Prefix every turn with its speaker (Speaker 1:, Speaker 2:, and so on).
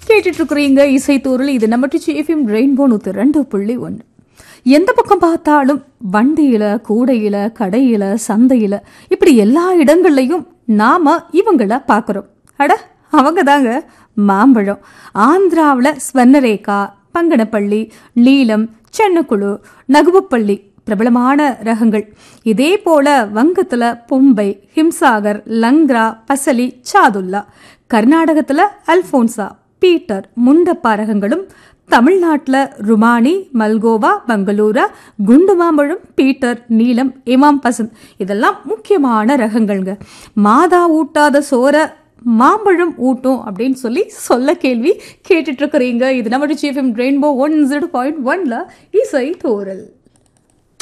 Speaker 1: கேட்டுட்டு இருக்கிறீங்க இசை தூரில் இது நம்ம எஃப்எம் ரெயின்போ நூத்தி ரெண்டு புள்ளி ஒன்று எந்த பக்கம் பார்த்தாலும் வண்டியில கூடையில கடையில சந்தையில இப்படி எல்லா இடங்கள்லையும் நாம இவங்கள பார்க்குறோம் அட அவங்க தாங்க மாம்பழம் ஆந்திராவில் ஸ்வர்ணரேகா பங்கனப்பள்ளி நீலம் சென்னக்குழு நகுவப்பள்ளி பிரபலமான ரகங்கள் இதே போல வங்கத்துல பொம்பை ஹிம்சாகர் லங்க்ரா பசலி சாதுல்லா கர்நாடகத்துல அல்போன்சா பீட்டர் முண்டப்பா ரகங்களும் தமிழ்நாட்டில் ருமானி மல்கோவா பெங்களூரா குண்டு மாம்பழம் பீட்டர் நீலம் இமாம் பசந்த் இதெல்லாம் முக்கியமான ரகங்கள்ங்க மாதா ஊட்டாத சோற மாம்பழம் ஊட்டும் அப்படின்னு சொல்லி சொல்ல கேள்வி கேட்டுட்டு இருக்கிறீங்க இது நம்ம chief rainbow one zero point ஒன்ல இசை தோரல்